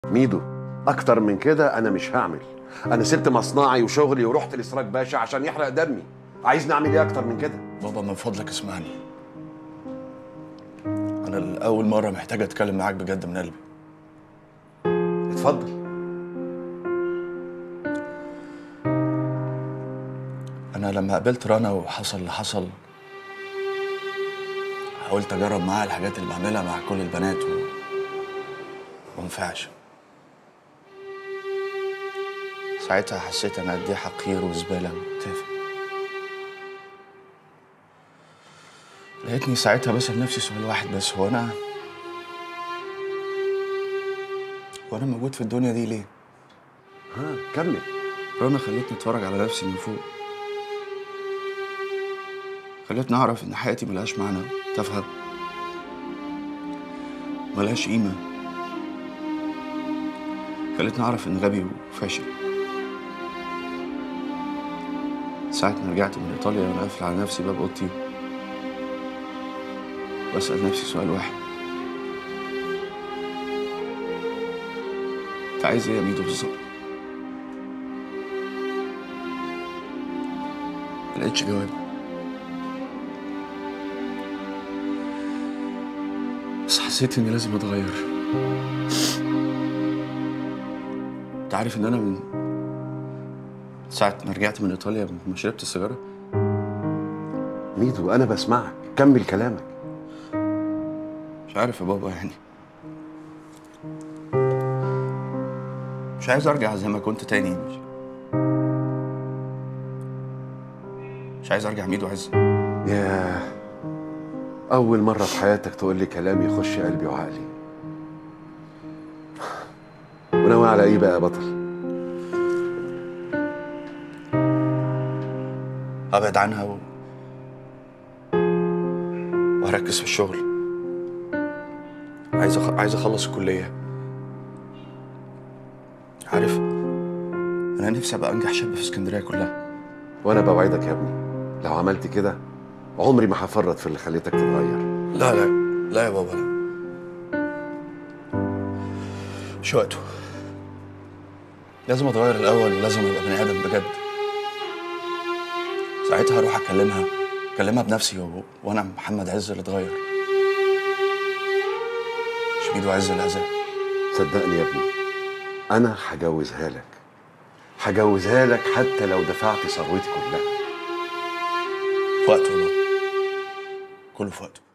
ميدو اكتر من كده انا مش هعمل انا سبت مصنعي وشغلي ورحت لسراج باشا عشان يحرق دمي عايزني اعمل ايه اكتر من كده بابا من فضلك اسمعني انا لاول مره محتاج اتكلم معاك بجد من قلبي اتفضل انا لما قابلت رنا وحصل اللي حصل حاولت اجرب معاها الحاجات اللي بعملها مع كل البنات و... ومنفعش ساعتها حسيت انا قد ايه حقير وزباله وتافه لقيتني ساعتها بسأل نفسي سؤال واحد بس هو انا هو انا موجود في الدنيا دي ليه؟ ها كمل رنا خلتني اتفرج على نفسي من فوق خلتني اعرف ان حياتي ملهاش معنى تافهه ملهاش قيمه خلتني اعرف ان غبي وفاشل ساعة ما رجعت من ايطاليا وانا قافل على نفسي باب اوضتي بسأل نفسي سؤال واحد انت عايز ايه يا ميدو بالظبط؟ ما لقيتش جواب بس حسيت اني لازم اتغير انت عارف ان انا من ساعة ما رجعت من ايطاليا ما شربت السيجارة ميدو انا بسمعك كمل كلامك مش عارف يا بابا يعني مش عايز ارجع زي ما كنت تاني مش مش عايز ارجع ميدو عز ياه اول مره في حياتك تقول لي كلام يخش قلبي وعقلي وناوي على ايه بقى يا بطل ابعد عنها و... وهركز في الشغل عايز أخ... عايز اخلص الكليه عارف انا نفسي ابقى انجح شاب في اسكندريه كلها وانا بوعدك يا ابني لو عملت كده عمري ما هفرط في اللي خليتك تتغير لا لا لا يا بابا لا مش وقته لازم اتغير الاول ولازم ابقى بني ادم بجد ساعتها هروح اكلمها اكلمها بنفسي و... وانا محمد عز اللي اتغير مش ميدو عز اللي اذاه صدقني يا ابني انا هجوزها لك هجوزها لك حتى لو دفعت ثروتي كلها في وقته يا بابا كله في وقته